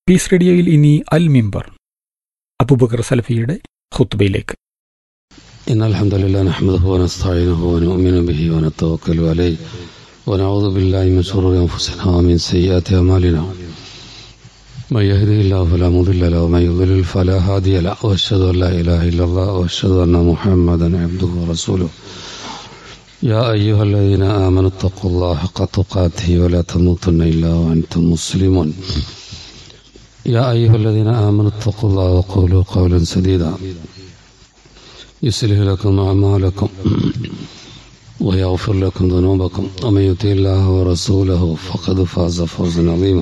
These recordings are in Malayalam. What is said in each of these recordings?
പീസ് റേഡിയോയിൽ ഇനി അൽ മിമ്പർ അബൂബക്കർ സലഫിയുടെ ഖുത്ബയിലേക്ക് إن الحمد لله نحمده ونستعينه ونؤمن به ونتوكل عليه ونعوذ بالله من شرور أنفسنا ومن سيئات أعمالنا من يهده الله فلا مضل له ومن يضلل فلا هادي له وأشهد أن لا إله إلا الله وأشهد أن محمدا عبده ورسوله يا أيها الذين آمنوا اتقوا الله حق تقاته ولا تموتن إلا وأنتم مسلمون يا أيها الذين آمنوا اتقوا الله وقولوا قولا سديدا يصلح لكم أعمالكم ويغفر لكم ذنوبكم ومن يطع الله ورسوله فقد فاز فوزا عظيما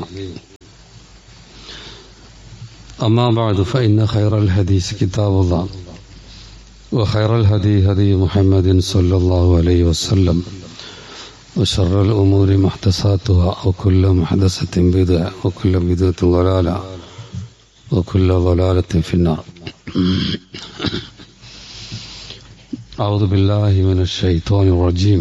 أما بعد فإن خير الحديث كتاب الله وخير الهدي هدي محمد صلى الله عليه وسلم وشر الأمور محدثاتها وكل محدثة بدعة وكل بدعة ضلالة وكل ضلالة في النار أعوذ بالله من الشيطان الرجيم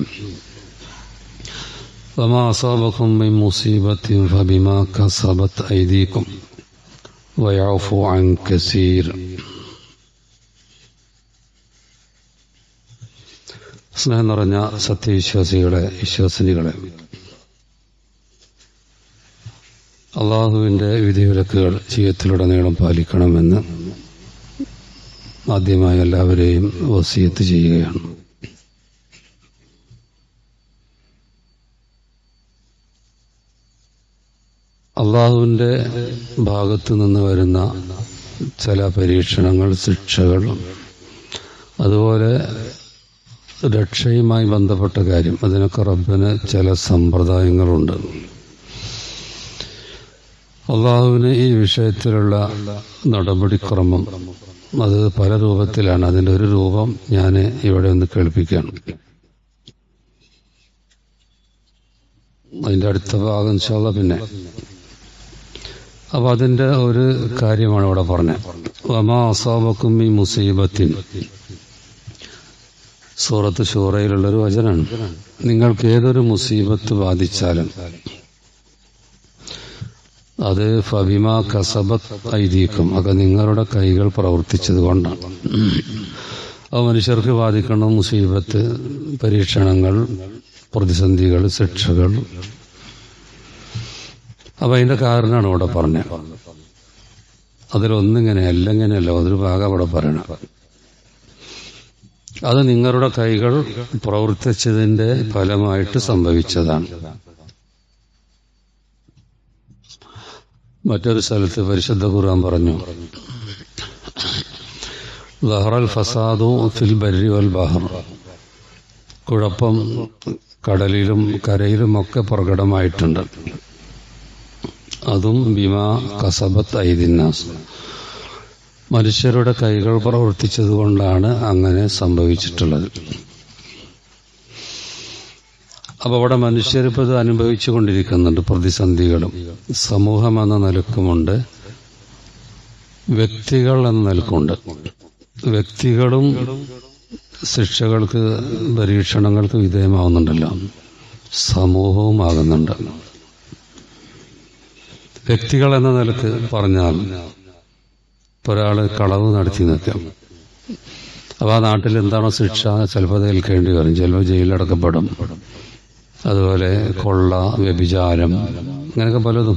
وما أصابكم من مصيبة فبما كسبت أيديكم ويعفو عن كثير സ്നേഹം നിറഞ്ഞ സത്യവിശ്വാസികളെ വിശ്വാസിനികളെ അള്ളാഹുവിൻ്റെ വിധിവിലക്കുകൾ ജീവിതത്തിലുടനീളം പാലിക്കണമെന്ന് ആദ്യമായി എല്ലാവരെയും വസിയത്ത് ചെയ്യുകയാണ് അള്ളാഹുവിൻ്റെ ഭാഗത്തു നിന്ന് വരുന്ന ചില പരീക്ഷണങ്ങൾ ശിക്ഷകൾ അതുപോലെ രക്ഷയുമായി ബന്ധപ്പെട്ട കാര്യം അതിനൊക്കെ റബ്ബിന് ചില സമ്പ്രദായങ്ങളുണ്ട് അള്ളാഹുവിന് ഈ വിഷയത്തിലുള്ള നടപടിക്രമം അത് പല രൂപത്തിലാണ് അതിൻ്റെ ഒരു രൂപം ഞാൻ ഇവിടെ ഒന്ന് കേൾപ്പിക്കുകയാണ് അതിൻ്റെ അടുത്ത ഭാഗം ഇൻഷാല്ല പിന്നെ അപ്പൊ അതിൻ്റെ ഒരു കാര്യമാണ് ഇവിടെ പറഞ്ഞത് വമാ അസാബക്കും ഈ മുസീബത്തിൻ സൂറത്ത് ഷൂറയിലുള്ളൊരു വചനാണ് നിങ്ങൾക്ക് ഏതൊരു മുസീബത്ത് ബാധിച്ചാലും അത് ഫബിമ കസബത്ത് ഐദീക്കും അത് നിങ്ങളുടെ കൈകൾ പ്രവർത്തിച്ചത് കൊണ്ടാണ് അത് മനുഷ്യർക്ക് ബാധിക്കണം മുസീബത്ത് പരീക്ഷണങ്ങൾ പ്രതിസന്ധികൾ ശിക്ഷകൾ അപ്പൊ അതിന്റെ കാരണമാണ് ഇവിടെ പറഞ്ഞത് അതിലൊന്നിങ്ങനെ അല്ലെങ്ങനെയല്ല അതൊരു ഭാഗം അവിടെ പറയണം അത് നിങ്ങളുടെ കൈകൾ പ്രവർത്തിച്ചതിന്റെ ഫലമായിട്ട് സംഭവിച്ചതാണ് മറ്റൊരു സ്ഥലത്ത് പരിശുദ്ധ ഖുർആൻ പറഞ്ഞു ലഹറൽ ഫസാദു ഫിൽ ബരി വൽ ബഹർ കുഴപ്പം കടലിലും കരയിലും ഒക്കെ പ്രകടമായിട്ടുണ്ട് അതും ബിമാ കസബത്ത് ഐദിന്നാസ് മനുഷ്യരുടെ കൈകൾ പ്രവർത്തിച്ചതുകൊണ്ടാണ് അങ്ങനെ സംഭവിച്ചിട്ടുള്ളത് അപ്പോൾ അവിടെ മനുഷ്യരിപ്പോൾ ഇത് അനുഭവിച്ചു കൊണ്ടിരിക്കുന്നുണ്ട് പ്രതിസന്ധികളും സമൂഹം എന്ന നിലക്കുമുണ്ട് വ്യക്തികൾ എന്ന നിലക്കുണ്ട് വ്യക്തികളും ശിക്ഷകൾക്ക് പരീക്ഷണങ്ങൾക്ക് വിധേയമാവുന്നുണ്ടല്ലോ സമൂഹവും ആകുന്നുണ്ട് വ്യക്തികൾ എന്ന നിലക്ക് പറഞ്ഞാൽ ഒരാൾ കളവ് നടത്തി നിൽക്കാം അപ്പോൾ ആ നാട്ടിൽ എന്താണോ ശിക്ഷ ചിലപ്പോൾ അത് ഏൽക്കേണ്ടി വരും ചിലപ്പോൾ ജയിലിലടക്കപ്പെടും അതുപോലെ കൊള്ള വ്യഭിചാരം അങ്ങനെയൊക്കെ പലതും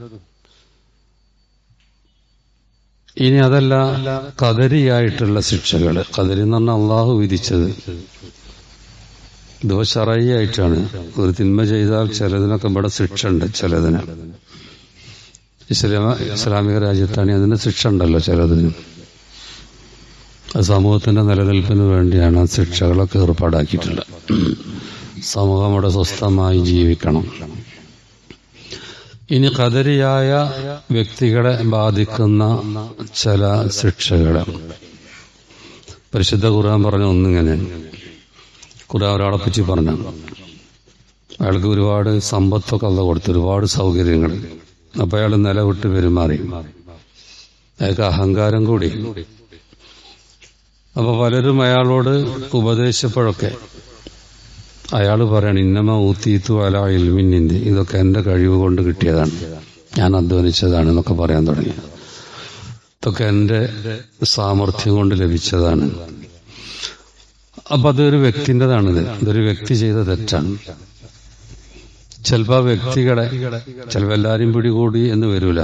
ഇനി അതല്ല കദരിയായിട്ടുള്ള ശിക്ഷകൾ കദരി എന്ന് പറഞ്ഞാൽ അള്ളാഹു വിധിച്ചത് ഇതോ ഷറയായിട്ടാണ് ഒരു തിന്മ ചെയ്താൽ ചിലതിനൊക്കെ ഇവിടെ ശിക്ഷ ഉണ്ട് ചിലതിന് ഇസ്ലാമ ഇസ്ലാമിക രാജ്യത്താണ് അതിന് ശിക്ഷ ഉണ്ടല്ലോ ചിലതിന് അത് സമൂഹത്തിന്റെ നിലനിൽപ്പിന് വേണ്ടിയാണ് ആ ശിക്ഷകളൊക്കെ ഏർപ്പാടാക്കിയിട്ടുള്ളത് സമൂഹം അവിടെ സ്വസ്ഥമായി ജീവിക്കണം ഇനി കദരിയായ വ്യക്തികളെ ബാധിക്കുന്ന ചില ശിക്ഷകൾ പരിശുദ്ധ ഖുർആൻ പറഞ്ഞ ഒന്നിങ്ങനെ ഖുർആൻ ഒരാളെ പറ്റി പറഞ്ഞു അയാൾക്ക് ഒരുപാട് സമ്പത്തൊക്കെ അല്ല കൊടുത്തു ഒരുപാട് സൗകര്യങ്ങൾ അപ്പൊ അയാൾ നിലവിട്ട് പെരുമാറി അയാൾക്ക് അഹങ്കാരം കൂടി അപ്പൊ പലരും അയാളോട് ഉപദേശിച്ചപ്പോഴൊക്കെ അയാൾ പറയണം ഇന്നമ ഊത്തീത്തു അല ഇൽമിന്നിന്റെ ഇതൊക്കെ എന്റെ കഴിവ് കൊണ്ട് കിട്ടിയതാണ് ഞാൻ അധ്വാനിച്ചതാണ് എന്നൊക്കെ പറയാൻ തുടങ്ങി ഇതൊക്കെ എൻ്റെ സാമർഥ്യം കൊണ്ട് ലഭിച്ചതാണ് അപ്പൊ അതൊരു വ്യക്തിൻ്റെതാണിത് ഇതൊരു വ്യക്തി ചെയ്ത തെറ്റാണ് ചിലപ്പോ ആ വ്യക്തികളെ ചിലപ്പോ എല്ലാരും പിടികൂടി എന്ന് വരൂല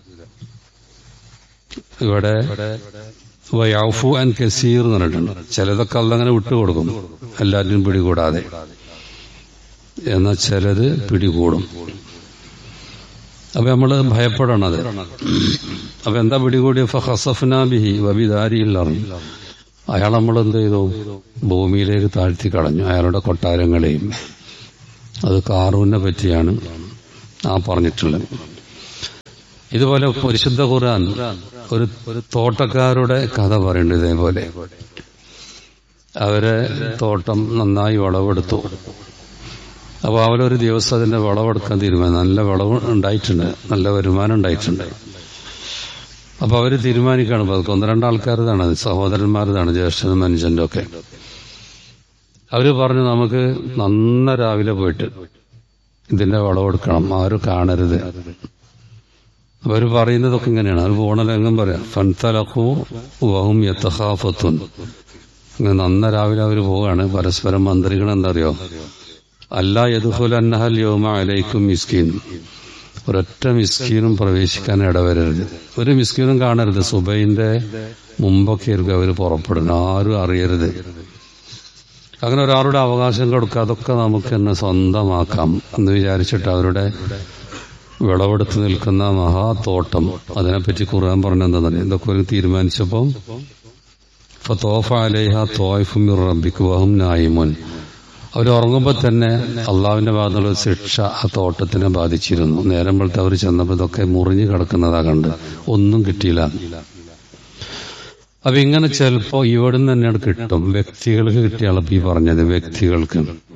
ഇവിടെ വയാഫു ആൻഡ് കസീർ എന്ന് പറഞ്ഞിട്ടുണ്ട് ചിലതൊക്കെ അല്ലങ്ങനെ വിട്ടുകൊടുക്കും എല്ലാവരും പിടികൂടാതെ എന്നാൽ ചിലത് പിടികൂടും അപ്പൊ നമ്മള് ഭയപ്പെടണത് അപ്പൊ എന്താ പിടികൂടിയ ഫസഫ്നാബിഹി വബിദാരിയില്ലറിഞ്ഞു അയാൾ നമ്മൾ എന്ത് ചെയ്തു ഭൂമിയിലേക്ക് താഴ്ത്തി കളഞ്ഞു അയാളുടെ കൊട്ടാരങ്ങളെയും അത് കാറൂനെ പറ്റിയാണ് ആ പറഞ്ഞിട്ടുള്ളത് ഇതുപോലെ പരിശുദ്ധ ഖുർആൻ ഒരു ഒരു തോട്ടക്കാരുടെ കഥ പറയുന്നുണ്ട് ഇതേപോലെ അവരെ തോട്ടം നന്നായി വിളവെടുത്തു അപ്പോൾ അവരൊരു ദിവസം അതിന്റെ വിളവെടുക്കാൻ തീരുമാനം നല്ല വിളവ് ഉണ്ടായിട്ടുണ്ട് നല്ല വരുമാനം ഉണ്ടായിട്ടുണ്ട് അപ്പൊ അവര് തീരുമാനിക്കാണ് അതൊക്കെ ഒന്ന് രണ്ട് ആൾക്കാരതാണ് സഹോദരന്മാരതാണ് ജ്യേഷ്ഠനും മനുഷ്യന്റെ ഒക്കെ അവര് പറഞ്ഞു നമുക്ക് നന്ന രാവിലെ പോയിട്ട് ഇതിന്റെ വിളവെടുക്കണം ആരും കാണരുത് അവർ പറയുന്നതൊക്കെ ഇങ്ങനെയാണ് അവർ പോണലെങ്ങും പറയാം ഫൻതലഖു വഹും യത്തഹാഫത്തുൻ ഇങ്ങനെ നന്ന രാവിലെ അവർ പോവാണ് പരസ്പരം മന്ത്രിക്കണം എന്തറിയോ അല്ല യദുഹുൽ അന്നഹൽ യോമ അലൈക്കും മിസ്കീൻ ഒരൊറ്റ മിസ്കീനും പ്രവേശിക്കാൻ ഇടവരരുത് ഒരു മിസ്കീനും കാണരുത് സുബൈന്റെ മുമ്പൊക്കെ ആയിരിക്കും അവർ പുറപ്പെടുന്നത് ആരും അറിയരുത് അങ്ങനെ ഒരാളുടെ അവകാശം കൊടുക്കുക അതൊക്കെ നമുക്ക് തന്നെ സ്വന്തമാക്കാം എന്ന് വിചാരിച്ചിട്ട് അവരുടെ വിളവെടുത്ത് നിൽക്കുന്ന മഹാത്തോട്ടം അതിനെപ്പറ്റി ഖുർആൻ പറഞ്ഞെന്താണെന്നറിയാം ഇതൊക്കെ ഒരു തീരുമാനിച്ചപ്പം ഫത്തോഫ അലേഹ തോയ്ഫും റബ്ബിക്ക് വഹും നായിമുൻ അവർ ഉറങ്ങുമ്പോൾ തന്നെ അള്ളാവിന്റെ ഭാഗത്തുള്ള ശിക്ഷ ആ തോട്ടത്തിനെ ബാധിച്ചിരുന്നു നേരം വെളുത്ത് അവർ ചെന്നപ്പോൾ ഇതൊക്കെ മുറിഞ്ഞു കിടക്കുന്നതാ കണ്ട് ഒന്നും കിട്ടിയില്ല അപ്പൊ ഇങ്ങനെ ചിലപ്പോ ഇവിടുന്ന് തന്നെയാണ് കിട്ടും വ്യക്തികൾക്ക് കിട്ടിയാളപ്പോ ഈ പറഞ്ഞത് വ്യക്തികൾക്ക്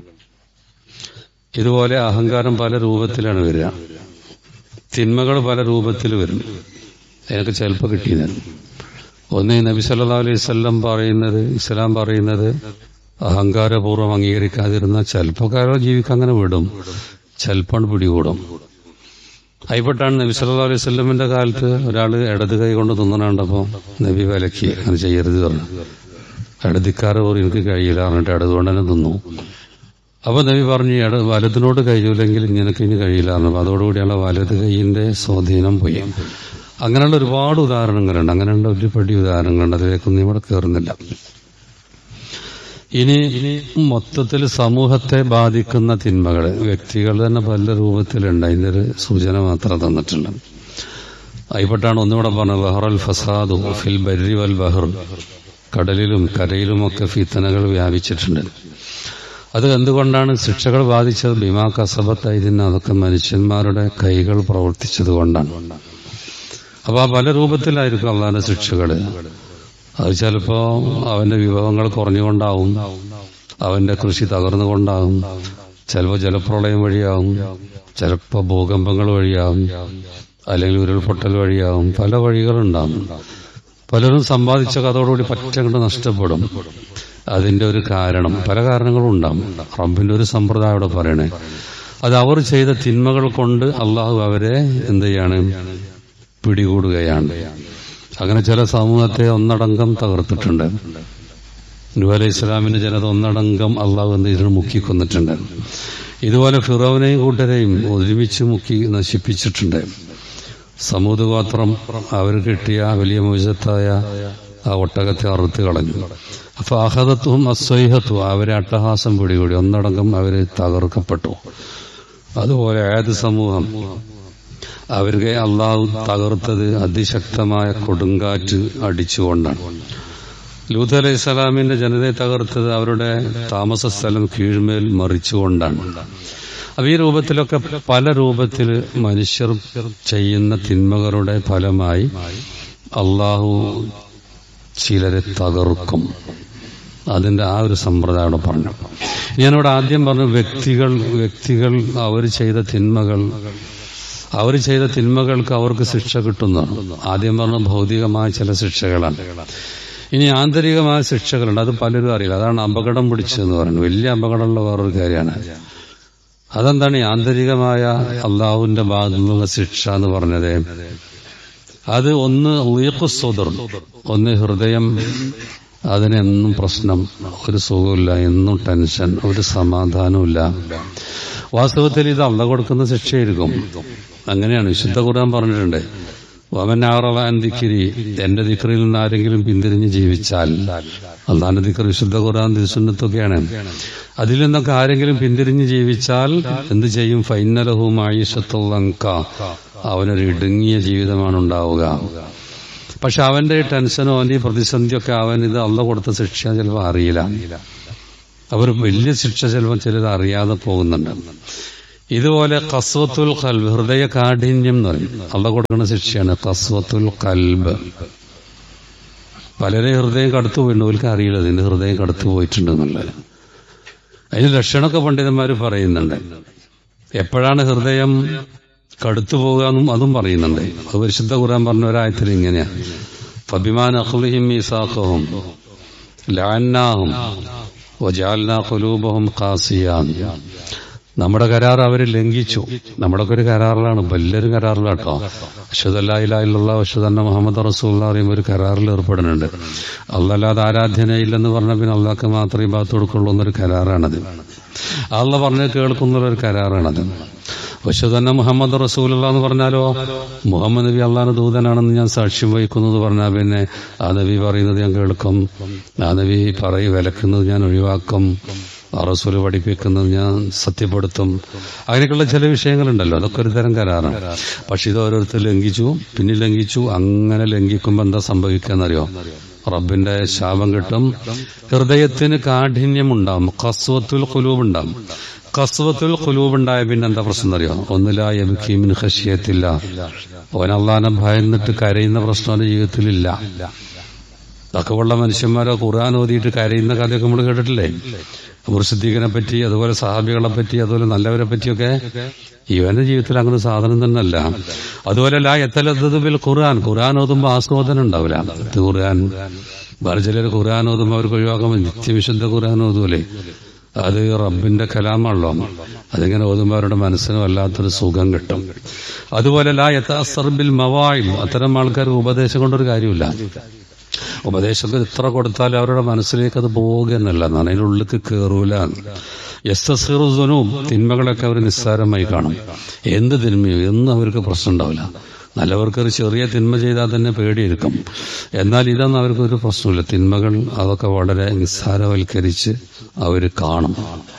ഇതുപോലെ അഹങ്കാരം പല രൂപത്തിലാണ് വരിക തിന്മകൾ പല രൂപത്തിൽ വരും എനിക്ക് ചിലപ്പോൾ കിട്ടിയതാണ് ഒന്ന് നബി സല്ലാ അലൈഹി സ്വല്ലം പറയുന്നത് ഇസ്ലാം പറയുന്നത് അഹങ്കാരപൂർവ്വം അംഗീകരിക്കാതിരുന്ന ചിലപ്പോൾ കാലം ജീവിക്കാൻ അങ്ങനെ വിടും ചിലപ്പോൾ പിടികൂടും ആയിപ്പെട്ടാണ് നബി സല്ലാ അലൈഹി സ്വല്ലമിന്റെ കാലത്ത് ഒരാൾ ഇടത് കൈ കൊണ്ട് തിന്നണുണ്ടപ്പോൾ നബി വിലക്കി അങ്ങനെ ചെയ്യരുത് പറഞ്ഞു ഇടതിക്കാരെ പോലും എനിക്ക് കഴിയില്ല പറഞ്ഞിട്ട് ഇടതുകൊണ്ട് തന്നെ തിന്നു അപ്പൊ നബി പറഞ്ഞു ഇട വലതിനോട് കഴിയൂലെങ്കിൽ ഇങ്ങനൊക്കെ ഇനി കഴിയില്ല പറഞ്ഞു അതോടുകൂടിയുള്ള വലത് കൈയിന്റെ സ്വാധീനം പോയി അങ്ങനെയുള്ള ഒരുപാട് ഉദാഹരണങ്ങളുണ്ട് അങ്ങനെയുള്ള ഒരുപടി ഉദാഹരണങ്ങളുണ്ട് അതിലേക്കൊന്നും ഇവിടെ കയറുന്നില്ല ഇനി മൊത്തത്തിൽ സമൂഹത്തെ ബാധിക്കുന്ന തിന്മകൾ വ്യക്തികൾ തന്നെ പല രൂപത്തിലുണ്ട് അതിന്റെ ഒരു സൂചന മാത്രം തന്നിട്ടുണ്ട് ആയിപ്പെട്ടാണ് ഒന്നുകൂടെ പറഞ്ഞത് ബഹറൽ ഫസാദു ഫിൽ ബരി വൽ ബഹർ കടലിലും കരയിലുമൊക്കെ ഫിത്തനകൾ വ്യാപിച്ചിട്ടുണ്ട് അത് എന്തുകൊണ്ടാണ് ശിക്ഷകൾ ബാധിച്ചത് ബിമാ കസബത്തായതിന് അതൊക്കെ മനുഷ്യന്മാരുടെ കൈകൾ പ്രവർത്തിച്ചത് കൊണ്ടാണ് അപ്പൊ ആ പല രൂപത്തിലായിരിക്കും അള്ളാന്റെ ശിക്ഷകള് അത് ചിലപ്പോ അവന്റെ വിഭവങ്ങൾ കുറഞ്ഞുകൊണ്ടാവും അവന്റെ കൃഷി തകർന്നുകൊണ്ടാവും ചിലപ്പോ ജലപ്രളയം വഴിയാവും ചിലപ്പോ ഭൂകമ്പങ്ങൾ വഴിയാവും അല്ലെങ്കിൽ ഉരുൾപൊട്ടൽ വഴിയാവും പല വഴികളുണ്ടാവും പലരും സമ്പാദിച്ച അതോടുകൂടി പറ്റങ്ങോട്ട് നഷ്ടപ്പെടും അതിന്റെ ഒരു കാരണം പല കാരണങ്ങളും ഉണ്ടാവും റബ്ബിന്റെ ഒരു സമ്പ്രദായം അവിടെ പറയണേ അത് അവർ ചെയ്ത തിന്മകൾ കൊണ്ട് അള്ളാഹു അവരെ എന്ത് ചെയ്യാണ് പിടികൂടുകയാണ് അങ്ങനെ ചില സമൂഹത്തെ ഒന്നടങ്കം തകർത്തിട്ടുണ്ട് നൂ അലൈഹി ഇസ്ലാമിന്റെ ജനത ഒന്നടങ്കം അള്ളാഹു എന്ത് ഇതിന് മുക്കി കൊന്നിട്ടുണ്ട് ഇതുപോലെ ഫിറോവിനെയും കൂട്ടരെയും ഒരുമിച്ച് മുക്കി നശിപ്പിച്ചിട്ടുണ്ട് സമൂത് ഗോത്രം അവർ കിട്ടിയ വലിയ മോചത്തായ ആ ഒട്ടകത്തെ അറുത്ത് കളഞ്ഞു അപ്പൊ അഹദത്വവും അസ്വൈഹത്വവും അവരെ അട്ടഹാസം പിടികൂടി ഒന്നടങ്കം അവര് തകർക്കപ്പെട്ടു അതുപോലെ ഏത് സമൂഹം അവർക്ക് അള്ളാഹു തകർത്തത് അതിശക്തമായ കൊടുങ്കാറ്റ് അടിച്ചുകൊണ്ടാണ് ലൂത്ത് അലൈഹി സ്വലാമിന്റെ ജനതയെ തകർത്തത് അവരുടെ താമസ സ്ഥലം കീഴ്മേൽ മറിച്ചുകൊണ്ടാണ് അപ്പൊ ഈ രൂപത്തിലൊക്കെ പല രൂപത്തിൽ മനുഷ്യർ ചെയ്യുന്ന തിന്മകളുടെ ഫലമായി അള്ളാഹു ചിലരെ തകർക്കും അതിന്റെ ആ ഒരു സമ്പ്രദായം അവിടെ പറഞ്ഞു ഞാനിവിടെ ആദ്യം പറഞ്ഞു വ്യക്തികൾ വ്യക്തികൾ അവർ ചെയ്ത തിന്മകൾ അവർ ചെയ്ത തിന്മകൾക്ക് അവർക്ക് ശിക്ഷ കിട്ടുന്നതാണ് ആദ്യം പറഞ്ഞ ഭൗതികമായ ചില ശിക്ഷകളാണ് ഇനി ആന്തരികമായ ശിക്ഷകളുണ്ട് അത് പലരും അറിയില്ല അതാണ് അപകടം പിടിച്ചതെന്ന് പറയുന്നത് വലിയ അപകടമുള്ള വേറൊരു കാര്യമാണ് അതെന്താണ് ഈ ആന്തരികമായ അള്ളാഹുവിന്റെ ഭാഗത്തു നിന്നുള്ള ശിക്ഷ എന്ന് പറഞ്ഞത് അത് ഒന്ന് ഉയക്കുസുതർ ഒന്ന് ഹൃദയം അതിനെന്നും പ്രശ്നം ഒരു സുഖമില്ല എന്നും ടെൻഷൻ ഒരു സമാധാനമില്ല വാസ്തവത്തിൽ ഇത് അള്ള കൊടുക്കുന്ന ശിക്ഷയായിരിക്കും അങ്ങനെയാണ് വിശുദ്ധ ഖുർആൻ പറഞ്ഞിട്ടുണ്ട് വമൻ ആറവാൻ ദിക്കിരി എന്റെ ദിക്കറിൽ നിന്ന് ആരെങ്കിലും പിന്തിരിഞ്ഞ് ജീവിച്ചാൽ അള്ളാന്റെ ദിക്കർ വിശുദ്ധ ഖുർആൻ ദിസുന്നത്തൊക്കെയാണ് അതിൽ നിന്നൊക്കെ ആരെങ്കിലും പിന്തിരിഞ്ഞ് ജീവിച്ചാൽ എന്ത് ചെയ്യും ഫൈനലഹുമായിഷത്തുള്ളങ്ക അവനൊരു ഇടുങ്ങിയ ജീവിതമാണ് ഉണ്ടാവുക പക്ഷെ അവന്റെ ടെൻഷനോ അവന്റെ ഈ പ്രതിസന്ധിയൊക്കെ അവൻ ഇത് അള്ള കൊടുത്ത ശിക്ഷ ചിലപ്പോൾ അറിയില്ല അവർ വലിയ ശിക്ഷ ചിലപ്പോൾ ചിലത് അറിയാതെ പോകുന്നുണ്ട് ഇതുപോലെ കസ്വത്തുൽ കൽബ് ഹൃദയ കാഠിന്യം എന്ന് പറയും അള്ള കൊടുക്കുന്ന ശിക്ഷയാണ് കസ്വത്തുൽ കൽബ് പലരെ ഹൃദയം കടുത്തു പോയിട്ടുണ്ട് അവർക്ക് അറിയില്ല ഇതിന്റെ ഹൃദയം കടുത്തു പോയിട്ടുണ്ട് എന്നുള്ളത് അതിന് ലക്ഷണമൊക്കെ പണ്ഡിതന്മാർ പറയുന്നുണ്ട് എപ്പോഴാണ് ഹൃദയം കടുത്തു പോകുക എന്നും അതും പറയുന്നുണ്ട് അത് പരിശുദ്ധ ഖുർആൻ പറഞ്ഞ ഒരായത്തിൽ ഇങ്ങനെയാ ഫബിമാൻ അഖ്ലിഹിം മീസാഖഹും ലഅന്നാഹും വജഅൽനാ ഖുലൂബഹും ഖാസിയാൻ നമ്മുടെ കരാർ അവർ ലംഘിച്ചു നമ്മുടെ ഒക്കെ ഒരു കരാറിലാണ് വലിയൊരു കരാറിലാട്ടോ അശ്വതല്ലായില്ല അശ്വതന്ന മുഹമ്മദ് റസൂൽ പറയുമ്പോൾ ഒരു കരാറിൽ ഏർപ്പെടുന്നുണ്ട് അല്ലല്ലാതെ ആരാധ്യനയില്ലെന്ന് പറഞ്ഞ പിന്നെ അള്ളാഹ്ക്ക് മാത്രമേ ഭാഗത്ത് കൊടുക്കുള്ളൂ എന്നൊരു കരാറാണത് അള്ള പറഞ്ഞ് കേൾക്കുന്നുള്ളൊരു കരാറാണത് പക്ഷെ തന്നെ മുഹമ്മദ് റസൂലുള്ള എന്ന് പറഞ്ഞാലോ മുഹമ്മദ് നബി അള്ളാഹ് ദൂതനാണെന്ന് ഞാൻ സാക്ഷ്യം വഹിക്കുന്നത് പറഞ്ഞാൽ പിന്നെ ആ നബി പറയുന്നത് ഞാൻ കേൾക്കും ആ നബി പറയും വിലക്കുന്നത് ഞാൻ ഒഴിവാക്കും ആ റസൂല് പഠിപ്പിക്കുന്നത് ഞാൻ സത്യപ്പെടുത്തും അങ്ങനെയൊക്കെയുള്ള ചില വിഷയങ്ങളുണ്ടല്ലോ അതൊക്കെ ഒരു തരം കരാറാണ് പക്ഷെ ഇത് ഓരോരുത്തർ ലംഘിച്ചു പിന്നെ ലംഘിച്ചു അങ്ങനെ ലംഘിക്കുമ്പോൾ എന്താ സംഭവിക്കാന്നറിയോ റബ്ബിന്റെ ശാപം കിട്ടും ഹൃദയത്തിന് കാഠിന്യം ഉണ്ടാവും കസ്വത്തുൽ കുലൂബ് ഉണ്ടാവും കസ്വത്തുൽ കുലൂബ് ഉണ്ടായ പിന്നെ എന്താ പ്രശ്നം അറിയോ ഒന്നില്ല എബിക്കീമിൻ ഹഷിയത്തില്ല ഓൻ അള്ളാനെ ഭയന്നിട്ട് കരയുന്ന പ്രശ്നം അവന്റെ ജീവിതത്തിലില്ല തക്കവുള്ള മനുഷ്യന്മാരോ ഖുർആൻ ഓതിയിട്ട് കരയുന്ന കഥയൊക്കെ നമ്മൾ കേട്ടിട്ടില്ലേ മുർസിദ്ദീഖിനെ പറ്റി അതുപോലെ സഹാബികളെ പറ്റി അതുപോലെ നല്ലവരെ പറ്റിയൊക്കെ ഇവന്റെ ജീവിതത്തിൽ അങ്ങനെ സാധനം തന്നെ അല്ല അതുപോലെ ലാ എത്തലദ്ബിൽ ഖുർആൻ ഖുർആൻ ഓതുമ്പോൾ ആസ്വാദനം ഉണ്ടാവില്ല ഇത് ഖുർആൻ വേറെ ചിലർ ഖുർആൻ ഓതുമ്പോൾ അവർക്ക് ഒഴിവാക്കുമ്പോൾ നിത്യവിശുദ്ധ ഖുർആൻ ഓതുമല്ലേ അത് റബ്ബിന്റെ കലാമാണല്ലോ അതിങ്ങനെ ഓതുമ്പോൾ അവരുടെ മനസ്സിന് വല്ലാത്തൊരു സുഖം കിട്ടും അതുപോലെ ലാ യഥാസർബിൽ മവായിൽ അത്തരം ആൾക്കാർ ഉപദേശം കൊണ്ടൊരു കാര്യമില്ല ഉപദേശങ്ങൾ ഇത്ര കൊടുത്താൽ അവരുടെ മനസ്സിലേക്ക് അത് പോവുകയെന്നല്ല എന്നാണ് അതിൻ്റെ ഉള്ളിലേക്ക് കയറൂല യസ്തസിറുസനും തിന്മകളൊക്കെ അവർ നിസ്സാരമായി കാണും എന്ത് തിന്മയോ എന്നും അവർക്ക് പ്രശ്നം ഉണ്ടാവില്ല നല്ലവർക്ക് ഒരു ചെറിയ തിന്മ ചെയ്താൽ തന്നെ പേടിയിരിക്കും എന്നാൽ ഇതൊന്നും അവർക്കൊരു പ്രശ്നമില്ല തിന്മകൾ അതൊക്കെ വളരെ നിസ്സാരവൽക്കരിച്ച് അവർ കാണും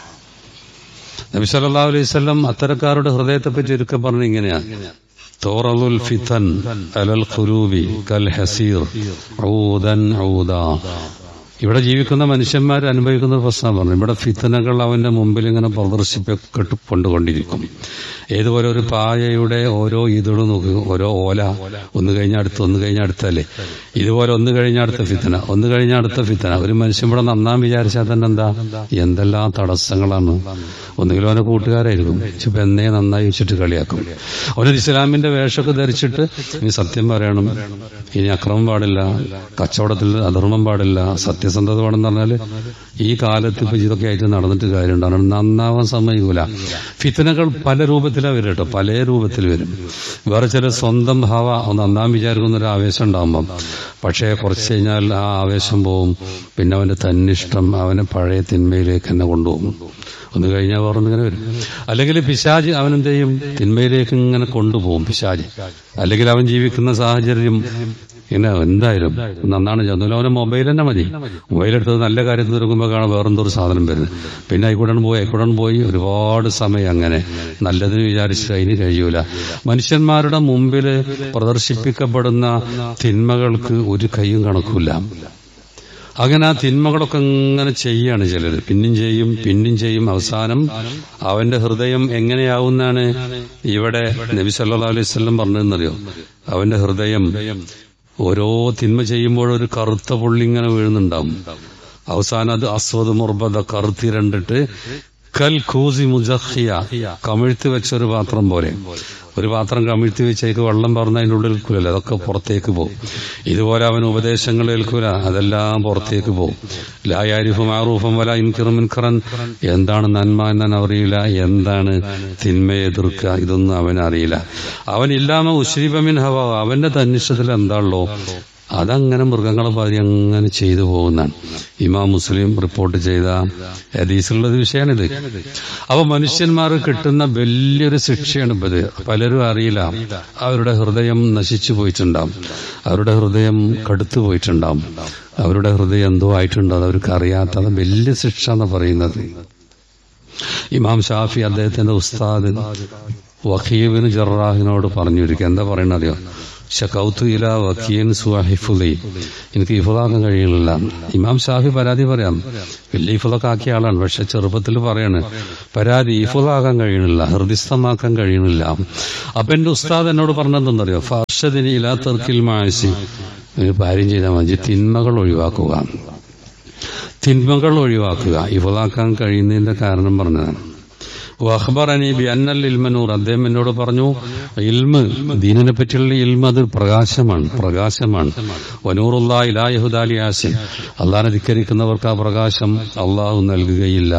നബി സല്ലല്ലാഹു അലൈഹി വസല്ലം അത്തരക്കാരുടെ ഹൃദയത്തെ പറ്റി ഒരുക്കം പറഞ്ഞ ഇങ്ങനെയാണ് തോറലുൽ ഫിതൻ അലൽ ഖുലൂബി കൽ ഹസീർ ഊദൻ ഊദാ ഇവിടെ ജീവിക്കുന്ന മനുഷ്യന്മാർ അനുഭവിക്കുന്ന പ്രശ്നം പറഞ്ഞു ഇവിടെ ഫിത്തനകൾ അവന്റെ മുമ്പിൽ ഇങ്ങനെ പ്രദർശിപ്പിക്കൊണ്ടുകൊണ്ടിരിക്കും ഏതുപോലെ ഒരു പായയുടെ ഓരോ ഇതളും നോക്കുക ഓരോ ഓല ഒന്ന് കഴിഞ്ഞ അടുത്ത് ഒന്ന് കഴിഞ്ഞ അടുത്തല്ലേ ഇതുപോലെ ഒന്ന് കഴിഞ്ഞ അടുത്ത ഫിത്തന ഒന്ന് കഴിഞ്ഞ അടുത്ത ഫിത്തന ഒരു മനുഷ്യൻ ഇവിടെ നന്നാൻ വിചാരിച്ചാൽ തന്നെ എന്താ എന്തെല്ലാം തടസ്സങ്ങളാണ് ഒന്നുകിലും അവനെ കൂട്ടുകാരായിരിക്കും ഇപ്പൊ എന്നേ നന്നായി വെച്ചിട്ട് കളിയാക്കും അവനൊരു ഇസ്ലാമിന്റെ വേഷമൊക്കെ ധരിച്ചിട്ട് ഇനി സത്യം പറയണം ഇനി അക്രമം പാടില്ല കച്ചവടത്തിൽ അധർമ്മം പാടില്ല സത്യസന്ധത വേണമെന്ന് പറഞ്ഞാല് ഈ കാലത്ത് ഇപ്പൊ ഇതൊക്കെ ആയിട്ട് നടന്നിട്ട് കാര്യമുണ്ടാണ് നന്നാവാൻ സമ്മതിക്കൂല ഫിത്തനകൾ പല രൂപത്തിലാണ് വരും കേട്ടോ പല രൂപത്തിൽ വരും വേറെ ചില സ്വന്തം ഭാവ നന്നാൻ വിചാരിക്കുന്ന ഒരു ആവേശം ഉണ്ടാകുമ്പം പക്ഷേ കുറച്ച് കഴിഞ്ഞാൽ ആ ആവേശം പോവും പിന്നെ അവന്റെ തന്നിഷ്ടം അവനെ പഴയ തിന്മയിലേക്ക് തന്നെ കൊണ്ടുപോകും ഒന്ന് കഴിഞ്ഞാൽ വേറൊന്നിങ്ങനെ വരും അല്ലെങ്കിൽ പിശാജ് അവനെന്ത് ചെയ്യും തിന്മയിലേക്ക് ഇങ്ങനെ കൊണ്ടുപോകും പിശാജ് അല്ലെങ്കിൽ അവൻ ജീവിക്കുന്ന സാഹചര്യം ഇങ്ങനെ എന്തായാലും നന്നാണ് ചെന്നാലും അവന് മൊബൈൽ തന്നെ മതി മൊബൈൽ എടുത്തത് നല്ല കാര്യത്തിൽ നിൽക്കുമ്പോൾ കാണാൻ വേറെന്തോ ഒരു സാധനം വരുന്നത് പിന്നെ ആയിക്കൂടാൻ പോയി ആയിക്കൂടാൻ പോയി ഒരുപാട് സമയം അങ്ങനെ നല്ലതിന് വിചാരിച്ചിട്ട് അതിന് കഴിയൂല മനുഷ്യന്മാരുടെ മുമ്പിൽ പ്രദർശിപ്പിക്കപ്പെടുന്ന തിന്മകൾക്ക് ഒരു കൈയും കണക്കൂല അങ്ങനെ ആ തിന്മകളൊക്കെ ഇങ്ങനെ ചെയ്യാണ് ചിലർ പിന്നും ചെയ്യും പിന്നും ചെയ്യും അവസാനം അവന്റെ ഹൃദയം എങ്ങനെയാവുന്നാണ് ഇവിടെ നബി സല്ലാ അലൈഹി സ്വല്ലം പറഞ്ഞതെന്നറിയോ അവന്റെ ഹൃദയം ഓരോ തിന്മ ചെയ്യുമ്പോഴൊരു കറുത്ത പുള്ളി ഇങ്ങനെ വീഴുന്നുണ്ടാവും അവസാനം അത് അസ്വദ് മുർബത കറുത്തിരണ്ടിട്ട് കൽ ഖൂസി മുജഹിയ കമിഴ്ത്തി വെച്ച ഒരു പാത്രം പോലെ ഒരു പാത്രം കമിഴ്ത്തി വെച്ചേക്ക് വെള്ളം പറഞ്ഞ അതിൻ്റെ ഉള്ളിൽ ഏൽക്കൂലല്ലോ അതൊക്കെ പുറത്തേക്ക് പോകും ഇതുപോലെ അവൻ ഉപദേശങ്ങൾ ഏൽക്കൂല അതെല്ലാം പുറത്തേക്ക് പോകും ലായാരിഫു മാറൂഫം വല ഇൻകിറുമിൻഖറൻ എന്താണ് നന്മ എന്നാൻ അറിയില്ല എന്താണ് തിന്മയെ എതിർക്കുക ഇതൊന്നും അവൻ അറിയില്ല അവൻ ഇല്ലാമ ഉശ്രീബമിൻ ഹവ അവന്റെ തന്നിഷ്ടത്തിൽ എന്താണല്ലോ അതങ്ങനെ മൃഗങ്ങളെ പാതി അങ്ങനെ ചെയ്തു പോകുന്നതാണ് ഇമാം മുസ്ലിം റിപ്പോർട്ട് ചെയ്ത ഹദീസിലുള്ള ഒരു വിഷയമാണിത് അപ്പൊ മനുഷ്യന്മാർ കിട്ടുന്ന വലിയൊരു ശിക്ഷയാണ് ഇപ്പത് പലരും അറിയില്ല അവരുടെ ഹൃദയം നശിച്ചു പോയിട്ടുണ്ടാവും അവരുടെ ഹൃദയം കടുത്തു പോയിട്ടുണ്ടാവും അവരുടെ ഹൃദയം എന്തോ ആയിട്ടുണ്ടാവും അവർക്ക് അറിയാത്തത് വലിയ ശിക്ഷ എന്ന് പറയുന്നത് ഇമാം ഷാഫി അദ്ദേഹത്തിന്റെ ഉസ്താദ് വഖീബിന് ജറാഹിനോട് പറഞ്ഞിരിക്കുക എന്താ പറയണ അറിയോ ഷക്കൗത്തു ഇല വക്കീൻ സുഹിഫുലി എനിക്ക് ഇഫുലാക്കാൻ കഴിയുന്നില്ല ഇമാം ഷാഫി പരാതി പറയാം വലിയ ഇഫുലൊക്കെ ആക്കിയ ആളാണ് പക്ഷെ ചെറുപ്പത്തിൽ പറയാണ് പരാതി ഇഫുലാക്കാൻ കഴിയണില്ല ഹൃദിസ്ഥമാക്കാൻ കഴിയണില്ല അപ്പൊ എന്റെ ഉസ്താദ് എന്നോട് പറഞ്ഞതെന്നറിയോ ഫർഷദിനി ഇലാ തെർക്കിൽ മായസി ഒരു കാര്യം ചെയ്താൽ മതി തിന്മകൾ ഒഴിവാക്കുക തിന്മകൾ ഒഴിവാക്കുക ഇഫുലാക്കാൻ കഴിയുന്നതിന്റെ കാരണം പറഞ്ഞതാണ് വഹ്ബറനി ബി അന്നൽ ഇൽമനൂർ അദ്ദേഹം എന്നോട് പറഞ്ഞു ഇൽമ് ദീനിനെ പറ്റിയുള്ള ഇൽമ അത് പ്രകാശമാണ് പ്രകാശമാണ് വനൂറുല്ലാ ഇലാ യഹുദാലി ആസിൻ അള്ളാഹിനെ ധിക്കരിക്കുന്നവർക്ക് ആ പ്രകാശം അള്ളാഹു നൽകുകയില്ല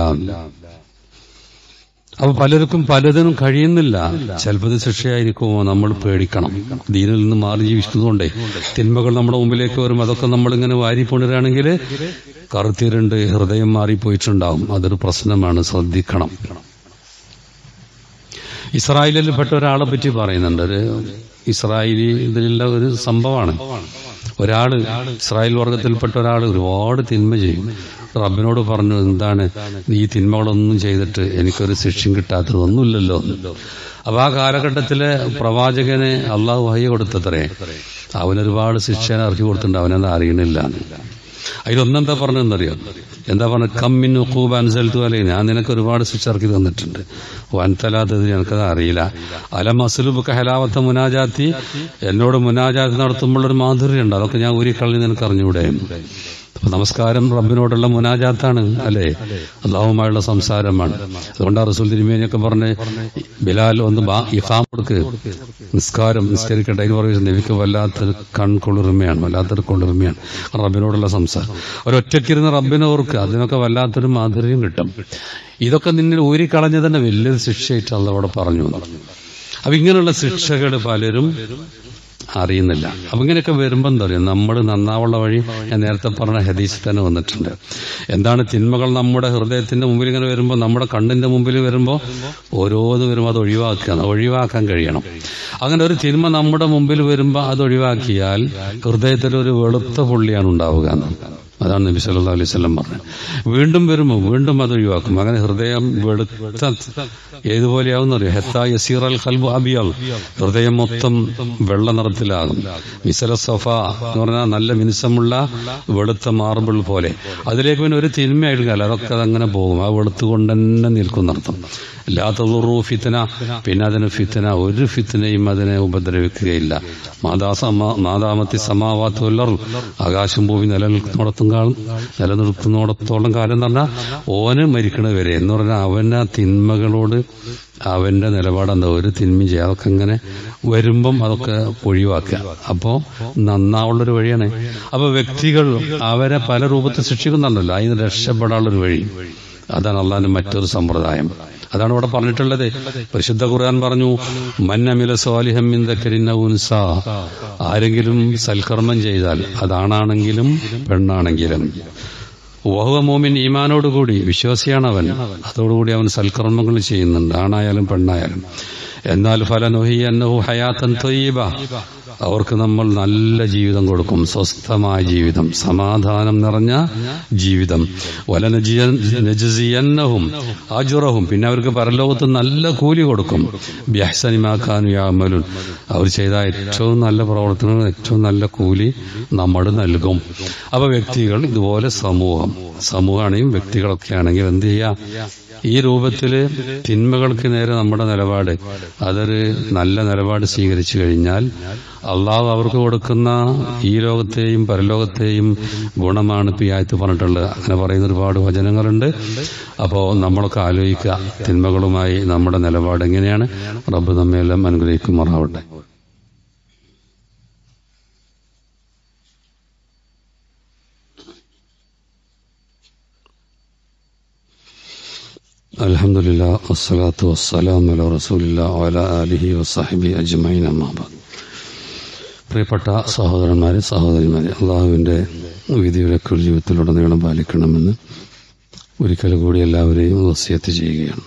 അപ്പൊ പലർക്കും പലതിനും കഴിയുന്നില്ല ചിലപ്പോൾ ഇത് ശിക്ഷയായിരിക്കുമോ നമ്മൾ പേടിക്കണം ദീനിൽ നിന്ന് മാറി ജീവിക്കുന്നതുകൊണ്ടേ തിന്മകൾ നമ്മുടെ മുമ്പിലേക്ക് വരും അതൊക്കെ നമ്മളിങ്ങനെ വാരിക്കൊണ്ടിരാണെങ്കിൽ കറുത്തിരുണ്ട് ഹൃദയം മാറിപ്പോയിട്ടുണ്ടാവും അതൊരു പ്രശ്നമാണ് ശ്രദ്ധിക്കണം ഇസ്രായേലിൽ പെട്ട ഒരാളെ പറ്റി പറയുന്നുണ്ട് ഒരു ഇസ്രായേലി ഇതിലുള്ള ഒരു സംഭവമാണ് ഒരാള് ഇസ്രായേൽ വർഗത്തിൽപ്പെട്ട ഒരാൾ ഒരുപാട് തിന്മ ചെയ്യും റബ്ബിനോട് പറഞ്ഞു എന്താണ് ഈ തിന്മകളൊന്നും ചെയ്തിട്ട് എനിക്കൊരു ശിക്ഷയും കിട്ടാത്തത് ഒന്നുമില്ലല്ലോ അപ്പൊ ആ കാലഘട്ടത്തിലെ പ്രവാചകന് അള്ളാഹു വഹി കൊടുത്തത്രേ അവനൊരുപാട് ശിക്ഷ ഇറക്കി കൊടുത്തിട്ടുണ്ട് അവനെന്താ അറിയണില്ല അതിലൊന്നെന്താ പറഞ്ഞെന്നറിയോ എന്താ പറഞ്ഞ കമ്മിൻ ഉക്കൂബ് അൻസൽത്തു അല്ലേ ഞാൻ നിനക്ക് ഒരുപാട് ശിക്ഷ ഇറക്കി തന്നിട്ടുണ്ട് വൻതലാത്തത് എനിക്കത് അറിയില്ല അല മസ്ലുബ് ഹലാവത്ത മുനാജാത്തി എന്നോട് മുനാജാത്ത് നടത്തുമ്പോഴൊരു മാധുര്യമുണ്ട് അതൊക്കെ ഞാൻ ഊരിക്കളഞ്ഞ് നിനക്ക് അറിഞ്ഞൂടെ അപ്പൊ നമസ്കാരം റബ്ബിനോടുള്ള മുനാജാത്താണ് അല്ലേ അള്ളാഹുമായുള്ള സംസാരമാണ് അതുകൊണ്ട് റസൂൽ തിരുമേനിയൊക്കെ പറഞ്ഞ് ബിലാൽ ഒന്ന് ബാ ഇഖാം കൊടുക്ക് നിസ്കാരം നിസ്കരിക്കട്ടെ അതിന് പറയുന്നത് നബിക്ക് വല്ലാത്തൊരു കൺകുളിർമയാണ് വല്ലാത്തൊരു കുളിർമയാണ് റബ്ബിനോടുള്ള സംസാരം ഒരൊറ്റയ്ക്കിരുന്ന് റബ്ബിനെ ഓർക്കുക അതിനൊക്കെ വല്ലാത്തൊരു മാധുര്യം കിട്ടും ഇതൊക്കെ നിന്നിൽ ഊരിക്കളഞ്ഞ തന്നെ വലിയൊരു ശിക്ഷയായിട്ട് അള്ള അവിടെ പറഞ്ഞു അപ്പൊ ഇങ്ങനെയുള്ള ശിക്ഷകൾ പലരും അറിയുന്നില്ല അപ്പൊ ഇങ്ങനെയൊക്കെ വരുമ്പോൾ എന്താ പറയുക നമ്മൾ നന്നാവുള്ള വഴി ഞാൻ നേരത്തെ പറഞ്ഞ ഹദീസിൽ തന്നെ വന്നിട്ടുണ്ട് എന്താണ് തിന്മകൾ നമ്മുടെ ഹൃദയത്തിന്റെ മുമ്പിൽ ഇങ്ങനെ വരുമ്പോൾ നമ്മുടെ കണ്ണിന്റെ മുമ്പിൽ വരുമ്പോൾ ഓരോന്ന് വരുമ്പോൾ അത് ഒഴിവാക്കുക ഒഴിവാക്കാൻ കഴിയണം അങ്ങനെ ഒരു തിന്മ നമ്മുടെ മുമ്പിൽ വരുമ്പോൾ അത് ഒഴിവാക്കിയാൽ ഹൃദയത്തിൽ ഒരു വെളുത്ത പുള്ളിയാണ് ഉണ്ടാവുക അതാണ് നബി സല്ലല്ലാഹു അലൈഹി വസല്ലം പറഞ്ഞത് വീണ്ടും വരുമ്പോൾ വീണ്ടും അത് ഒഴിവാക്കും അങ്ങനെ ഹൃദയം വെളുത്ത ഏതുപോലെയാവും അറിയോ ഹെത്താ യസീറൽ ഖൽബു അബിയൽ ഹൃദയം മൊത്തം വെള്ള നിറത്തിലാകും മിസല സഫ എന്ന് പറഞ്ഞാൽ നല്ല മിനുസമുള്ള വെളുത്ത മാർബിൾ പോലെ അതിലേക്ക് പിന്നെ ഒരു തിന്മയായിട്ടില്ല അതൊക്കെ അതങ്ങനെ പോകും ആ വെളുത്തുകൊണ്ട് തന്നെ നിൽക്കുന്നർത്ഥം ലാത്തതുറു ഫിത്തന പിന്നെ അതിന് ഫിത്തന ഒരു ഫിത്തനയും അതിനെ ഉപദ്രവിക്കുകയില്ല മാതാ സമ മാതാമത്തി സമാവാത്തുല്ലർ ആകാശം ഭൂമി നിലനിൽക്കുന്നിടത്തും കാലം നിലനിർത്തുന്നിടത്തോളം കാലം എന്ന് പറഞ്ഞാൽ ഓന് മരിക്കണ വരെ എന്ന് പറഞ്ഞാൽ അവൻ്റെ ആ തിന്മകളോട് അവന്റെ നിലപാട് എന്താ ഒരു തിന്മ ചെയ്യുക അതൊക്കെ ഇങ്ങനെ വരുമ്പം അതൊക്കെ ഒഴിവാക്കുക അപ്പോ നന്നാവുള്ളൊരു വഴിയാണ് അപ്പൊ വ്യക്തികൾ അവരെ പല രൂപത്തിൽ ശിക്ഷിക്കുന്നുണ്ടല്ലോ അതിന് രക്ഷപ്പെടാനുള്ളൊരു വഴി അതാണ് അള്ളാന്റെ മറ്റൊരു സമ്പ്രദായം അതാണ് ഇവിടെ പറഞ്ഞിട്ടുള്ളത് പരിശുദ്ധ ഖുർആൻ പറഞ്ഞു മന്നമില സ്വാലിഹമ്മിന്തക്കരിന്ന ഉൻസ ആരെങ്കിലും സൽക്കർമ്മം ചെയ്താൽ അതാണാണെങ്കിലും പെണ്ണാണെങ്കിലും വഹുവ മോമിൻ ഈമാനോടുകൂടി വിശ്വാസിയാണ് അവൻ അതോടുകൂടി അവൻ സൽക്കർമ്മങ്ങൾ ചെയ്യുന്നുണ്ട് ആണായാലും പെണ്ണായാലും എന്നാൽ ഫലനൊഹി എന്നഹു ഹയാത്തൻ തൊയ്യബ അവർക്ക് നമ്മൾ നല്ല ജീവിതം കൊടുക്കും സ്വസ്ഥമായ ജീവിതം സമാധാനം നിറഞ്ഞ ജീവിതം വലനജിയന്നഹും ആജുറഹും പിന്നെ അവർക്ക് പരലോകത്ത് നല്ല കൂലി കൊടുക്കും ബ്യഹ്സനിമാക്കാനും യാമലുൻ അവർ ചെയ്ത ഏറ്റവും നല്ല പ്രവർത്തനങ്ങൾ ഏറ്റവും നല്ല കൂലി നമ്മൾ നൽകും അപ്പൊ വ്യക്തികൾ ഇതുപോലെ സമൂഹം സമൂഹമാണെങ്കിലും വ്യക്തികളൊക്കെ ആണെങ്കിൽ എന്ത് ചെയ്യാം ഈ രൂപത്തില് തിന്മകൾക്ക് നേരെ നമ്മുടെ നിലപാട് അതൊരു നല്ല നിലപാട് സ്വീകരിച്ചു കഴിഞ്ഞാൽ അള്ളാഹു അവർക്ക് കൊടുക്കുന്ന ഈ ലോകത്തെയും പരലോകത്തെയും ഗുണമാണ് ഇപ്പൊ ഈ ആയത്ത് പറഞ്ഞിട്ടുള്ളത് അങ്ങനെ പറയുന്ന ഒരുപാട് വചനങ്ങളുണ്ട് അപ്പോൾ നമ്മളൊക്കെ ആലോചിക്കുക തിന്മകളുമായി നമ്മുടെ നിലപാട് എങ്ങനെയാണ് റബ്ബ് നമ്മയെല്ലാം അനുഗ്രഹിക്കുമാറാവട്ടെ അലഹമുല്ല വസ്സലാത്തു വസ്സലാം അല റസൂലില്ല വല അലിഹി വസാഹിബി അജ്മൈൻ അമ്മാബാദ് പ്രിയപ്പെട്ട സഹോദരന്മാരെ സഹോദരിമാരെ അള്ളാഹുവിൻ്റെ വിധിവിലക്കുകൾ ജീവിതത്തിലുടനീളം പാലിക്കണമെന്ന് ഒരിക്കൽ കൂടി എല്ലാവരെയും വസിയത്ത് ചെയ്യുകയാണ്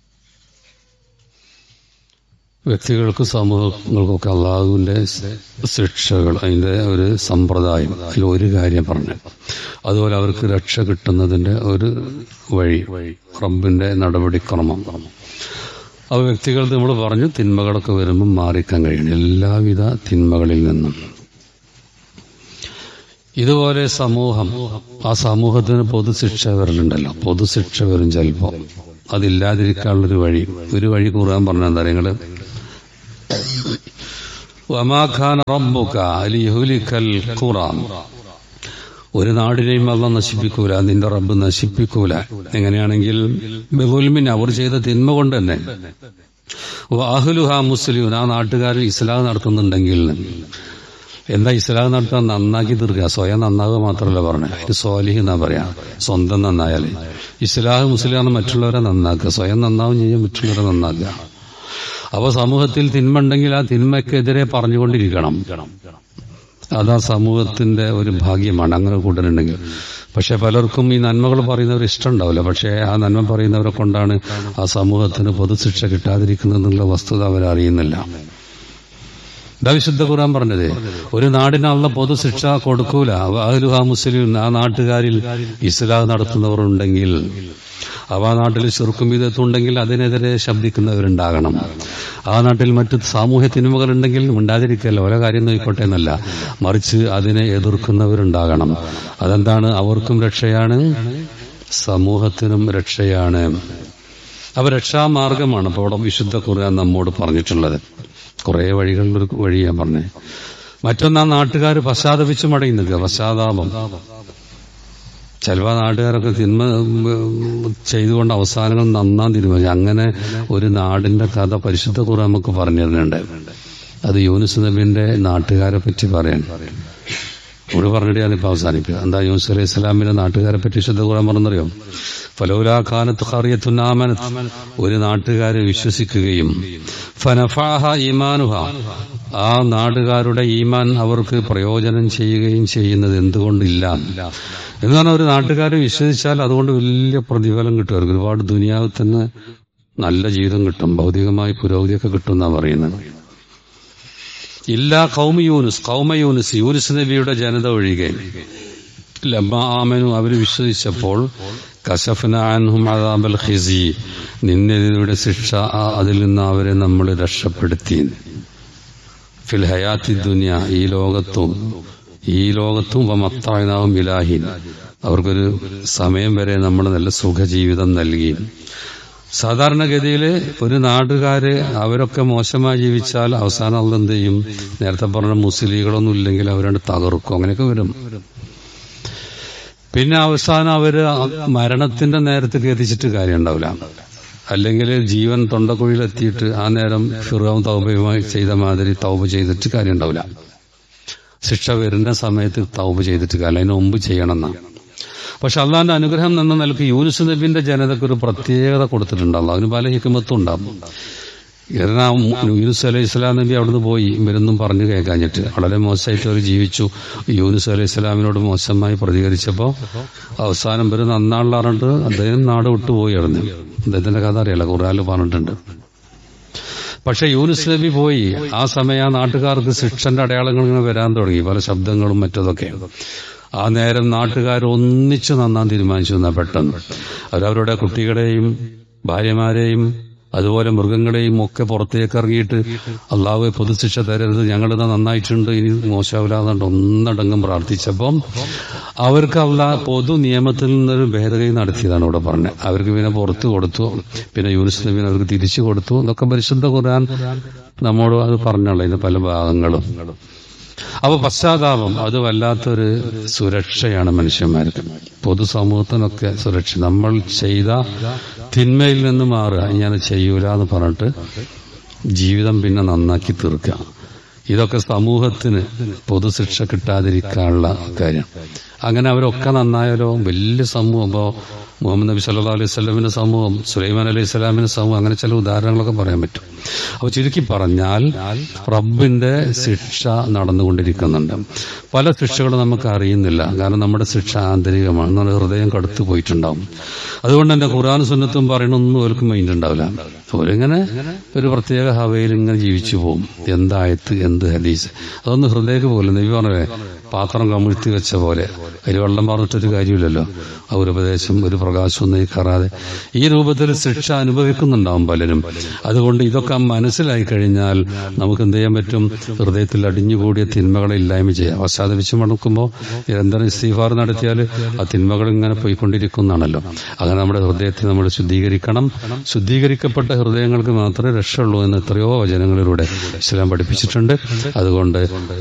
വ്യക്തികൾക്കും സമൂഹങ്ങൾക്കൊക്കെ അള്ളാഹുവിൻ്റെ ശിക്ഷകൾ അതിൻ്റെ ഒരു സമ്പ്രദായം അതിൽ ഒരു കാര്യം പറഞ്ഞു അതുപോലെ അവർക്ക് രക്ഷ കിട്ടുന്നതിൻ്റെ ഒരു വഴി റബ്ബിൻ്റെ നടപടിക്രമം ആ വ്യക്തികൾ നമ്മൾ പറഞ്ഞു തിന്മകളൊക്കെ വരുമ്പം മാറിക്കാൻ കഴിയണം എല്ലാവിധ തിന്മകളിൽ നിന്നും ഇതുപോലെ സമൂഹം ആ സമൂഹത്തിന് പൊതുശിക്ഷ വരലുണ്ടല്ലോ പൊതുശിക്ഷ വരും ചിലപ്പോൾ അതില്ലാതിരിക്കാനുള്ളൊരു വഴി ഒരു വഴി കൂറാൻ പറഞ്ഞ എന്താ നിങ്ങള് വമാഖാൻ റബ്ബുക ലിയുഹ്ലിക്കൽ ഖുറാൻ ഒരു നാടിനെയും അല്ല നശിപ്പിക്കൂല നിന്റെ റബ്ബ് നശിപ്പിക്കൂല എങ്ങനെയാണെങ്കിൽ ബഹുൽമിൻ അവർ ചെയ്ത തിന്മ കൊണ്ട് തന്നെ വാഹുലുഹ മുസ്ലിം ആ നാട്ടുകാരിൽ ഇസ്ലാം നടത്തുന്നുണ്ടെങ്കിൽ എന്താ ഇസ്ലാം നടത്താൻ നന്നാക്കി തീർക്കുക സ്വയം നന്നാവുക മാത്രമല്ല പറഞ്ഞത് അതിന് സോലിഹ് എന്നാ പറയാ സ്വന്തം നന്നായാലേ ഇസ്ലാം മുസ്ലിമാണ് മറ്റുള്ളവരെ നന്നാക്കുക സ്വയം നന്നാവും ചെയ്യും മറ്റുള്ളവരെ നന്നാക്കുക അപ്പൊ സമൂഹത്തിൽ തിന്മ ഉണ്ടെങ്കിൽ ആ തിന്മക്കെതിരെ പറഞ്ഞുകൊണ്ടിരിക്കണം അതാ സമൂഹത്തിന്റെ ഒരു ഭാഗ്യമാണ് അങ്ങനെ കൂട്ടനുണ്ടെങ്കിൽ പക്ഷെ പലർക്കും ഈ നന്മകൾ പറയുന്നവർ ഇഷ്ടമുണ്ടാവില്ല പക്ഷേ ആ നന്മ പറയുന്നവരെ കൊണ്ടാണ് ആ സമൂഹത്തിന് പൊതുശിക്ഷ കിട്ടാതിരിക്കുന്നതെന്നുള്ള വസ്തുത അവരറിയുന്നില്ല ഇതാ വിശുദ്ധ ഖുർആൻ പറഞ്ഞത് ഒരു നാടിനുള്ള പൊതുശിക്ഷ കൊടുക്കൂല വാഹലുഹ മുസ്ലിം ആ നാട്ടുകാരിൽ ഇസ്ലാം നടത്തുന്നവർ ഉണ്ടെങ്കിൽ അവ ആ നാട്ടിൽ ചെറുക്കും വിധത്തുണ്ടെങ്കിൽ അതിനെതിരെ ശബ്ദിക്കുന്നവരുണ്ടാകണം ആ നാട്ടിൽ മറ്റ് സാമൂഹ്യ തിന്മകളുണ്ടെങ്കിൽ ഉണ്ടാതിരിക്കല്ല ഓരോ കാര്യം നോക്കിക്കോട്ടെ എന്നല്ല മറിച്ച് അതിനെ എതിർക്കുന്നവരുണ്ടാകണം അതെന്താണ് അവർക്കും രക്ഷയാണ് സമൂഹത്തിനും രക്ഷയാണ് അവ രക്ഷാമാർഗമാണ് അപ്പോൾ അവിടെ വിശുദ്ധ ഖുർആൻ നമ്മോട് പറഞ്ഞിട്ടുള്ളത് കുറേ വഴികളിലൊരു വഴി ഞാൻ പറഞ്ഞേ മറ്റൊന്നാ നാട്ടുകാർ പശ്ചാത്തപിച്ച് മടങ്ങി പശ്ചാത്താപം ചിലപ്പോൾ നാട്ടുകാരൊക്കെ തിന്മ ചെയ്തുകൊണ്ട് അവസാനങ്ങൾ നന്നാൻ തീരുമാനിച്ചു അങ്ങനെ ഒരു നാടിന്റെ കഥ പരിശുദ്ധ കുറ നമുക്ക് പറഞ്ഞു തരുന്നുണ്ട് അത് യൂനുസ് നബിന്റെ നാട്ടുകാരെ പറ്റി പറയാൻ ഒരു പറഞ്ഞിട്ട് ഞാനിപ്പോൾ അവസാനിപ്പിക്കുക എന്താ യൂനുസ് അലൈഹി ഇസ്ലാമിന്റെ നാട്ടുകാരെ പറ്റി വിശുദ്ധ ഖുറാൻ പറഞ്ഞറിയോ ഫലൗലാ ഖാനത്ത് ഖറിയത്തുന്നാമനത്ത് ഒരു നാട്ടുകാരെ വിശ്വസിക്കുകയും ഫനഫാഹ ഈമാനുഹ ആ നാടുകാരുടെ ഈമാൻ അവർക്ക് പ്രയോജനം ചെയ്യുകയും ചെയ്യുന്നത് എന്തുകൊണ്ടില്ല എന്ന് പറഞ്ഞാൽ ഒരു നാട്ടുകാരെ വിശ്വസിച്ചാൽ അതുകൊണ്ട് വലിയ പ്രതിഫലം കിട്ടും അവർക്ക് ഒരുപാട് ദുനിയാവിൽ തന്നെ നല്ല ജീവിതം കിട്ടും ഭൗതികമായി പുരോഗതിയൊക്കെ കിട്ടും എന്നാ പറയുന്നത് ഇല്ല കൗമ യൂനുസ് കൗമ യൂനുസ് യൂനുസ് നബിയുടെ ജനത ഒഴികെ ലമ്മ ആമനു അവർ വിശ്വസിച്ചപ്പോൾ കശഫ്നാൻഹും അദാബൽ ഖിസി നിന്നെതിരുടെ ശിക്ഷ ആ- അതിൽ നിന്ന് അവരെ നമ്മൾ രക്ഷപ്പെടുത്തി ഫിൽ ഹയാത്തി ദുനിയ ഈ ലോകത്തും ഈ ലോകത്തും വമത്തായനാവും ഇലാഹിൻ അവർക്കൊരു സമയം വരെ നമ്മൾ നല്ല സുഖജീവിതം നൽകി സാധാരണഗതിയിൽ ഒരു നാടുകാര് അവരൊക്കെ മോശമായി ജീവിച്ചാൽ അവസാനം അത് എന്ത് ചെയ്യും നേരത്തെ പറഞ്ഞ മുസ്ലിങ്ങളൊന്നും ഇല്ലെങ്കിൽ അവരാണ് തകർക്കും അങ്ങനെയൊക്കെ വരും പിന്നെ അവസാനം അവര് മരണത്തിന്റെ നേരത്തേക്ക് എത്തിച്ചിട്ട് കാര്യം ഉണ്ടാവില്ല അല്ലെങ്കിൽ ജീവൻ തൊണ്ടക്കുഴിയിലെത്തിയിട്ട് ആ നേരം ഫിറാവും തൗബയുമായി ചെയ്ത മാതിരി തൗബ ചെയ്തിട്ട് കാര്യം ഉണ്ടാവില്ല ശിക്ഷ വരുന്ന സമയത്ത് തൗബ ചെയ്തിട്ട് കാര്യം അതിന് മുമ്പ് ചെയ്യണം എന്നാ പക്ഷെ അള്ളാന്റെ അനുഗ്രഹം എന്ന നിലക്ക് യൂനുസ് നബിന്റെ ജനതയ്ക്ക് ഒരു പ്രത്യേകത കൊടുത്തിട്ടുണ്ട് അള്ളാഹ് അതിന് പല ഹിക്കുമത്തും ഉണ്ടാവും ഇറനാ യൂനുസ് അലൈഹി ഇസ്ലാം നബി അവിടുന്ന് പോയി ഇവരൊന്നും പറഞ്ഞു കേൾക്കാഞ്ഞിട്ട് വളരെ മോശമായിട്ട് അവർ ജീവിച്ചു യൂനുസ് അലൈഹി ഇസ്ലാമിനോട് മോശമായി പ്രതികരിച്ചപ്പോൾ അവസാനം ഇവര് നന്നാളിൽ പറഞ്ഞിട്ട് അദ്ദേഹം നാട് വിട്ടുപോയി ഇറന്നു അദ്ദേഹത്തിന്റെ കഥ അറിയാലോ ഖുറാനിൽ പറഞ്ഞിട്ടുണ്ട് പക്ഷെ യൂനുസ് നബി പോയി ആ സമയം ആ നാട്ടുകാർക്ക് ശിക്ഷന്റെ അടയാളങ്ങൾ ഇങ്ങനെ വരാൻ തുടങ്ങി പല ശബ്ദങ്ങളും മറ്റതൊക്കെ ആ നേരം നാട്ടുകാർ ഒന്നിച്ചു നന്നാൻ തീരുമാനിച്ചു എന്നാ പെട്ടെന്ന് അവരവരുടെ കുട്ടികളെയും ഭാര്യമാരെയും അതുപോലെ മൃഗങ്ങളെയും ഒക്കെ പുറത്തേക്ക് ഇറങ്ങിയിട്ട് അള്ളാഹുവെ പൊതുശിക്ഷ തരരുത് ഞങ്ങളിത് നന്നായിട്ടുണ്ട് ഇനി മോശമാവില്ലാന്നുണ്ട് ഒന്നടങ്കം പ്രാർത്ഥിച്ചപ്പം അവർക്ക് അല്ല പൊതു നിയമത്തിൽ നിന്നൊരു ഭേദഗതി നടത്തിയതാണ് ഇവിടെ പറഞ്ഞത് അവർക്ക് പിന്നെ പുറത്ത് കൊടുത്തു പിന്നെ യൂനിസ് നബീൻ അവർക്ക് തിരിച്ചു കൊടുത്തു എന്നൊക്കെ പരിശുദ്ധ ഖുർആൻ നമ്മോട് അത് പറഞ്ഞുള്ള ഇതിന്റെ പല ഭാഗങ്ങളും അപ്പൊ പശ്ചാത്താപം അത് വല്ലാത്തൊരു സുരക്ഷയാണ് മനുഷ്യന്മാർക്ക് പൊതുസമൂഹത്തിനൊക്കെ സുരക്ഷ നമ്മൾ ചെയ്ത തിന്മയിൽ നിന്ന് മാറുക ഞാൻ ചെയ്യൂല എന്ന് പറഞ്ഞിട്ട് ജീവിതം പിന്നെ നന്നാക്കി തീർക്കുക ഇതൊക്കെ സമൂഹത്തിന് പൊതുശിക്ഷ കിട്ടാതിരിക്കാനുള്ള കാര്യം അങ്ങനെ അവരൊക്കെ നന്നായാലോ വലിയ സമൂഹം ഇപ്പോൾ മുഹമ്മദ് നബി സല്ലാ അലൈഹി സ്വലമിന്റെ സമൂഹം സുലൈമാൻ അലൈഹി സ്വലാമിന്റെ സമൂഹം അങ്ങനെ ചില ഉദാഹരണങ്ങളൊക്കെ പറയാൻ പറ്റും അപ്പോൾ ചുരുക്കി പറഞ്ഞാൽ റബ്ബിന്റെ ശിക്ഷ നടന്നുകൊണ്ടിരിക്കുന്നുണ്ട് പല ശിക്ഷകളും നമുക്ക് അറിയുന്നില്ല കാരണം നമ്മുടെ ശിക്ഷ ആന്തരികമാണ് നമ്മുടെ ഹൃദയം കടുത്തു പോയിട്ടുണ്ടാവും അതുകൊണ്ട് തന്നെ ഖുർആൻ സുന്നത്തും പറയണൊന്നും അവർക്ക് മൈൻഡ് ഉണ്ടാവില്ല അവരിങ്ങനെ ഒരു പ്രത്യേക ഹവയിൽ ഇങ്ങനെ ജീവിച്ചു പോകും എന്തായത്ത് എന്ത് ഹദീസ് അതൊന്നും ഹൃദയക്ക് പോകില്ല നബി പറഞ്ഞേ പാത്രം കമിഴ്ത്തി വെച്ച പോലെ അതിൽ വെള്ളം പറഞ്ഞിട്ടൊരു കാര്യമില്ലല്ലോ ആ ഒരു ഉപദേശം ഒരു പ്രകാശം നീക്കാറാതെ ഈ രൂപത്തിൽ ശിക്ഷ അനുഭവിക്കുന്നുണ്ടാവും പലരും അതുകൊണ്ട് ഇതൊക്കെ മനസ്സിലായി കഴിഞ്ഞാൽ നമുക്ക് എന്ത് ചെയ്യാൻ പറ്റും ഹൃദയത്തിൽ അടിഞ്ഞുകൂടിയ തിന്മകളെ ഇല്ലായ്മ ചെയ്യാം പശ്ചാത്തപിച്ച് മടക്കുമ്പോൾ നിരന്തരം ഇസ്തീഫാർ നടത്തിയാൽ ആ തിന്മകൾ ഇങ്ങനെ പോയിക്കൊണ്ടിരിക്കുന്നതാണല്ലോ അങ്ങനെ നമ്മുടെ ഹൃദയത്തെ നമ്മൾ ശുദ്ധീകരിക്കണം ശുദ്ധീകരിക്കപ്പെട്ട ഹൃദയങ്ങൾക്ക് മാത്രമേ രക്ഷയുള്ളൂ എന്ന് എത്രയോ വചനങ്ങളിലൂടെ ഇസ്ലാം പഠിപ്പിച്ചിട്ടുണ്ട് അതുകൊണ്ട്